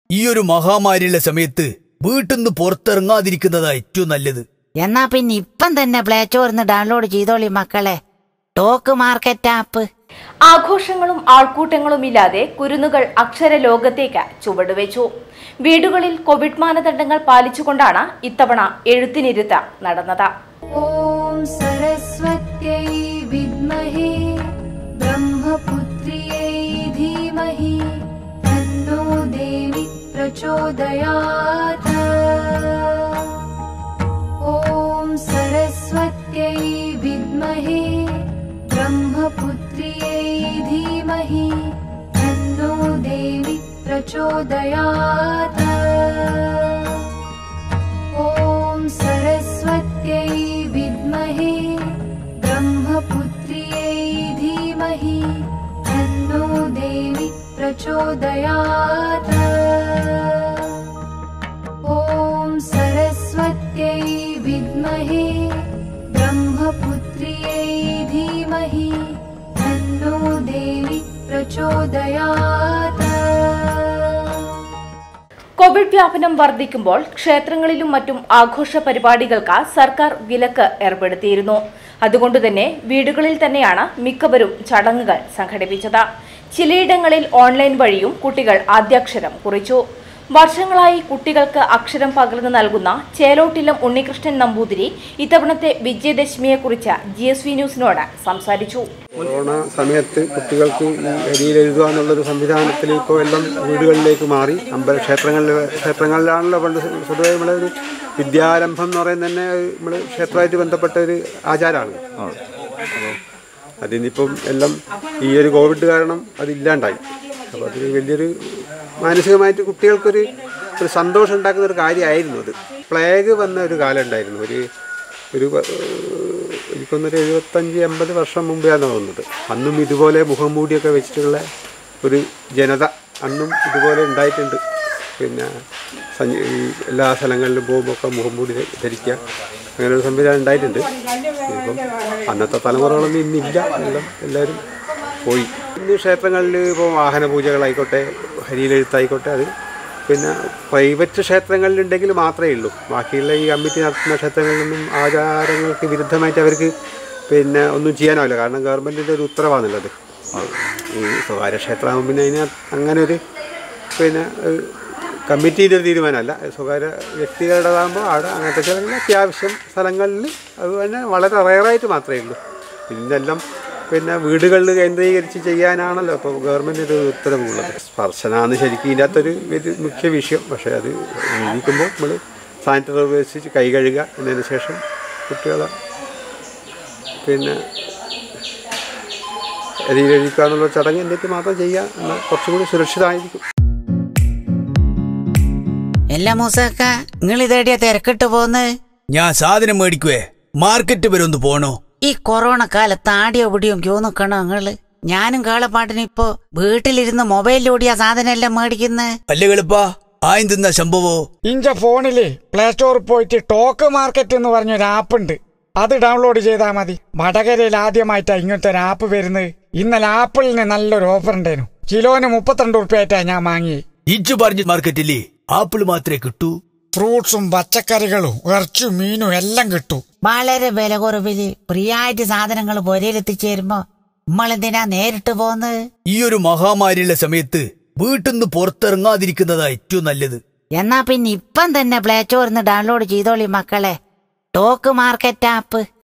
ഈ ഒരു മഹാമാരിയുള്ള സമയത്ത് വീട്ടിന്ന് പുറത്തിറങ്ങാതിരിക്കുന്നതാ ഏറ്റവും നല്ലത് എന്നാ പിന്നെ ഇപ്പം തന്നെ പ്ലേ സ്റ്റോറിന്ന് ഡൗൺലോഡ് ചെയ്തോളി മക്കളെ ടോക്ക് മാർക്കറ്റ് ആപ്പ് ആഘോഷങ്ങളും ആൾക്കൂട്ടങ്ങളും ഇല്ലാതെ കുരുന്നുകൾ അക്ഷര ലോകത്തേക്ക് ചുവടുവെച്ചു വീടുകളിൽ കോവിഡ് മാനദണ്ഡങ്ങൾ പാലിച്ചുകൊണ്ടാണ് ഇത്തവണ എഴുത്തിനിരുത്ത് നടന്നത് ॐ सरस्वत्यै विद्महे ब्रह्मपुत्र्यै धीमहि तन्नो देवि प्रचोदयात् ॐ सरस्वत्यै विद्महे ब्रह्मपुत्र्यै धीमहि तन्नो देवि प्रचोदयात् ॐ सरस्वत्यै विद्महे ब्रह्मपुत्र्यै धीमहि तन्नो देवि प्रचोदयात् ॐ सरस्वत्यै विद्महे ब्रह्मपुत्र्यै धीमहि तन्नो देवि प्रचोदयात् കോവിഡ് വ്യാപനം വർദ്ധിക്കുമ്പോൾ ക്ഷേത്രങ്ങളിലും മറ്റും ആഘോഷ പരിപാടികൾക്ക് സർക്കാർ വിലക്ക് ഏർപ്പെടുത്തിയിരുന്നു അതുകൊണ്ടുതന്നെ വീടുകളിൽ തന്നെയാണ് മിക്കവരും ചടങ്ങുകൾ സംഘടിപ്പിച്ചത് ചിലയിടങ്ങളിൽ ഓൺലൈൻ വഴിയും കുട്ടികൾ ആദ്യാക്ഷരം കുറിച്ചു വർഷങ്ങളായി കുട്ടികൾക്ക് അക്ഷരം പകർന്നു നൽകുന്ന ചേലോട്ടിലം ഉണ്ണികൃഷ്ണൻ നമ്പൂതിരി ഇത്തവണത്തെ വിജയദശമിയെക്കുറിച്ച് ജി എസ് വി ന്യൂസിനോട് സംസാരിച്ചു കൊറോണ സമയത്ത് കുട്ടികൾക്ക് ഈ അരിയിൽ എഴുതുക എന്നുള്ളൊരു സംവിധാനത്തിൽ ഇപ്പോൾ എല്ലാം വീടുകളിലേക്ക് മാറി അമ്പല ക്ഷേത്രങ്ങളിൽ ക്ഷേത്രങ്ങളിലാണല്ലോ പണ്ട് പൊതുവെ നമ്മളെ ഒരു വിദ്യാരംഭം എന്ന് പറയുന്നത് തന്നെ നമ്മൾ ക്ഷേത്രമായിട്ട് ബന്ധപ്പെട്ട ഒരു ആചാരമാണ് അപ്പോൾ അതിനിപ്പം എല്ലാം ഈ ഒരു കോവിഡ് കാരണം അതില്ലാണ്ടായി അപ്പോൾ അതൊരു വലിയൊരു മാനസികമായിട്ട് കുട്ടികൾക്കൊരു ഒരു സന്തോഷം ഉണ്ടാക്കുന്ന ഒരു കാര്യമായിരുന്നു അത് പ്ലേഗ് വന്ന ഒരു കാലം ഉണ്ടായിരുന്നു ഒരു ഒരു പ- എനിക്കൊന്നൊരു എഴുപത്തഞ്ച് എൺപത് വർഷം മുമ്പെയാണ് തോന്നുന്നത് അന്നും ഇതുപോലെ മുഖം മൂടിയൊക്കെ വെച്ചിട്ടുള്ള ഒരു ജനത അന്നും ഇതുപോലെ ഉണ്ടായിട്ടുണ്ട് പിന്നെ സഞ്ച- ഈ എല്ലാ സ്ഥലങ്ങളിലും പോകുമ്പോൾ ഒക്കെ മുഖം മൂടി ധ- ധരിക്കുക അങ്ങനെ ഒരു സംവിധാനം ഉണ്ടായിട്ടുണ്ട് ഇപ്പം അന്നത്തെ തലമുറകളൊന്നും ഇന്നില്ല എല്ലാം എല്ലാവരും പോയി ഇന്ന് ക്ഷേത്രങ്ങളിൽ ഇപ്പോൾ വാഹന പൂജകളായിക്കോട്ടെ ഹരിയിലെഴുത്തായിക്കോട്ടെ അത് പിന്നെ പ്രൈവറ്റ് ക്ഷേത്രങ്ങളിലുണ്ടെങ്കിൽ മാത്രമേ ഉള്ളൂ ബാക്കിയുള്ള ഈ കമ്മിറ്റി നടത്തുന്ന ക്ഷേത്രങ്ങളിലൊന്നും ആചാരങ്ങൾക്ക് വിരുദ്ധമായിട്ട് അവർക്ക് പിന്നെ ഒന്നും ചെയ്യാനാവില്ല കാരണം ഗവൺമെൻറ്റിൻ്റെ ഒരു ഉത്തരവാണുള്ളത് ഈ സ്വകാര്യ ക്ഷേത്രമാകുമ്പോൾ പിന്നെ അതിന് അങ്ങനെ ഒരു പിന്നെ ഒരു കമ്മിറ്റീൻ്റെ ഒരു തീരുമാനമല്ല സ്വകാര്യ വ്യക്തികളുടേതാകുമ്പോൾ അവിടെ അങ്ങനത്തെ ചില അത്യാവശ്യം സ്ഥലങ്ങളിൽ അത് തന്നെ വളരെ റയറായിട്ട് മാത്രമേ ഉള്ളൂ ഇന്നെല്ലാം പിന്നെ വീടുകളിൽ കേന്ദ്രീകരിച്ച് ചെയ്യാനാണല്ലോ ഇപ്പോൾ ഗവൺമെൻറ് ഒരു ഉത്തരവുള്ളത് സ്പർശനാണ് ശരിക്കും ഇതിൻ്റെ അകത്തൊരു ഒരു മുഖ്യ വിഷയം പക്ഷേ അത് എഴുതിക്കുമ്പോൾ നമ്മൾ സാനിറ്റൈസർ ഉപയോഗിച്ച് കൈ കഴുകുക എന്നതിന് ശേഷം കുട്ടികളെ പിന്നെ എരിയിലഴിക്കുക എന്നുള്ള ചടങ്ങ് എന്നിട്ട് മാത്രം ചെയ്യുക എന്നാൽ കുറച്ചുകൂടി സുരക്ഷിതമായിരിക്കും എല്ലാ മൂസക്ക നിങ്ങൾ ഇതേടിയാ തിരക്കിട്ട് പോന്ന് ഞാൻ സാധനം മേടിക്കുവേ മാർക്കറ്റ് വരെ ഒന്ന് പോണോ ഈ കൊറോണ കാലത്ത് ആടിയോ പിടിയോ ക്യൂ നിക്കണോ നിങ്ങള് ഞാനും കാളപ്പാട്ടിന് ഇപ്പോ വീട്ടിലിരുന്ന് മൊബൈലിലൂടിയാ സാധനം എല്ലാം മേടിക്കുന്നത് അല്ലേ എളുപ്പാ ആയും തിന്ന സംഭവോ ഇഞ്ച ഫോണില് പ്ലേ സ്റ്റോറിൽ പോയിട്ട് ടോക്ക് മാർക്കറ്റ് എന്ന് പറഞ്ഞൊരു ആപ്പ് ഉണ്ട് അത് ഡൗൺലോഡ് ചെയ്താൽ മതി വടകരയിൽ ആദ്യമായിട്ടാണ് ഇങ്ങനത്തെ ഒരു ആപ്പ് വരുന്നത് ഇന്നലെ ആപ്പിളിന് നല്ലൊരു ഓഫർ ഉണ്ടായിരുന്നു കിലോന് മുപ്പത്തിരണ്ട് ഉറുപ്പ്യായിട്ടാ ഞാൻ വാങ്ങി ഇജ്ജ് പറഞ്ഞ മാർക്കറ്റില്ലേ ആപ്പിൾ മാത്രമേ കിട്ടൂ ഫ്രൂട്ട്സും പച്ചക്കറികളും ഇറച്ചും മീനും എല്ലാം കിട്ടും വളരെ വില കുറവില് ഫ്രീയായിട്ട് സാധനങ്ങൾ പൊരയിലെത്തിച്ചേരുമ്പോ നമ്മളെന്തിനാ നേരിട്ട് പോന്ന് ഈ ഒരു മഹാമാരിയുള്ള സമയത്ത് വീട്ടിന്ന് പുറത്തിറങ്ങാതിരിക്കുന്നതാ ഏറ്റവും നല്ലത് എന്നാ പിന്നെ ഇപ്പം തന്നെ പ്ലേ സ്റ്റോറിന്ന് ഡൗൺലോഡ് ചെയ്തോളി മക്കളെ ടോക്ക് മാർക്കറ്റ് ആപ്പ്